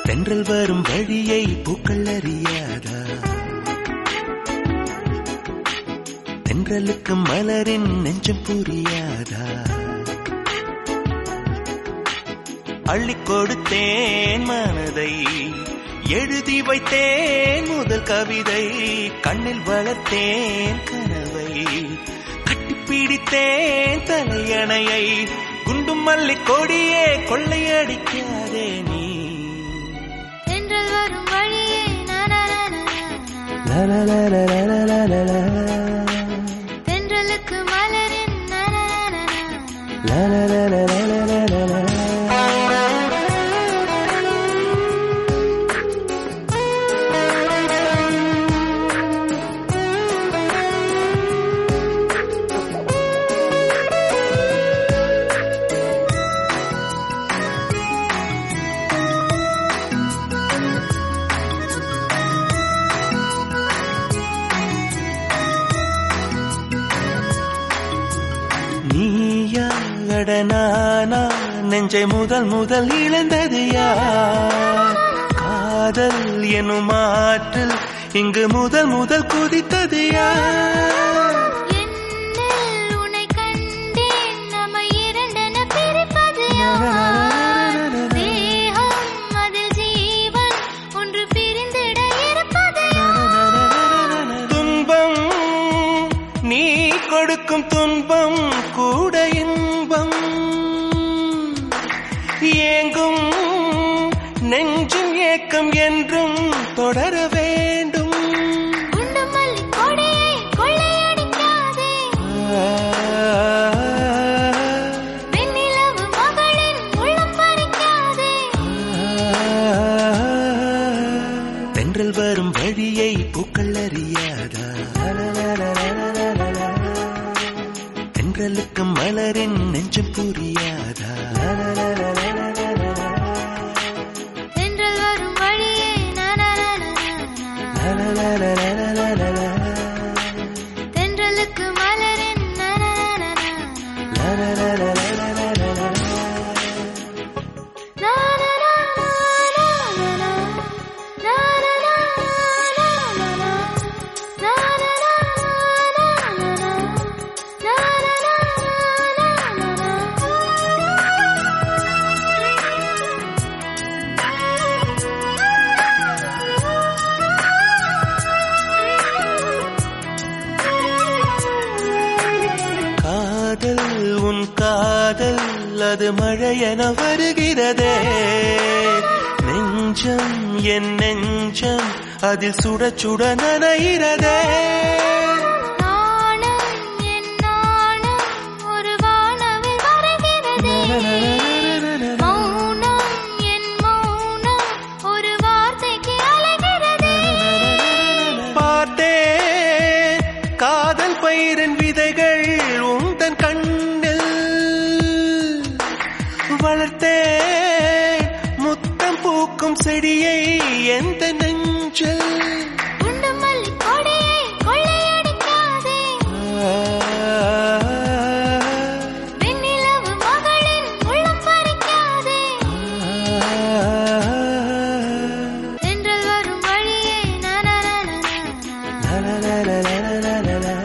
தென்றல் வரும் வழியை பூக்கள் அறியாதா தென்றலுக்கு மலரின் நெஞ்சம் புரியாதா அள்ளிக் கொடுத்தேன் மனதை எழுதி வைத்தேன் முதல் கவிதை கண்ணில் வளர்த்தேன் கனவை கட்டிப்பிடித்தேன் தலையணையை குண்டும் மல்லி கொடியே கொள்ளையடிக்காதே நீ தென்றல் வரும் வழியே லா, லா, லா, லா, லா, லா, லா, லா, லா. தென்றலுக்கு மலரின் லா, லா, லா, லா, லா, லா, லா, லா, லா. நீயா அட நானா நெஞ்சை முதல் முதல் இழந்தது யார் காதல் எனும் ஆற்றில் இங்கு முதல் முதல் குதித்தது யார் என்னில் உன்னை கண்டேன் நம்மை இரண்டென பிரிப்பது யார் தேகம் அதில் ஜீவன் ஒன்று பிரிந்திட இருப்பது யார் துன்பம் நீ கொடுக்கும் துன்பம் கூட இன்பம் ஏங்கும் நெஞ்சும் ஏக்கம் என்றும் தொடர வேண்டும் குண்டு மல்லி கொடியை கொள்ளையடிக்காதே வெண்ணிலவு மகளின் உள்ளம் பறிக்காதே தென்றல் வரும் வழியை பூக்கள் அறியாதா தென்றலுக்கு மலரின் நெஞ்சம் புரியாதா தென்றல் வரும் வழியே தென்றலுக்கு மலரின் காதல் உன் காதல் அது மழையென வருகிறதே நெஞ்சம் என் நெஞ்சம் அதில் சுட சுட நனைகிறதே நாணம் என் நாணம் ஒரு வானவில் வருகிறதே மௌனம் என் மௌனம் ஒரு வார்த்தைக்கு அலைகிறதே பார்த்தேன் காதல் பயிரின் விதைகள் உந்தன் கண்ணில் வளர்த்தேன் முத்தம் பூக்கும் செடியை எந்த நெஞ்சில் குண்டு மல்லி கொடியை கொள்ளையடிக்காதே வெண்ணிலவு மகளின் உள்ளம் பறிக்காதே தென்றல் வரும் வழியே நனநனநன.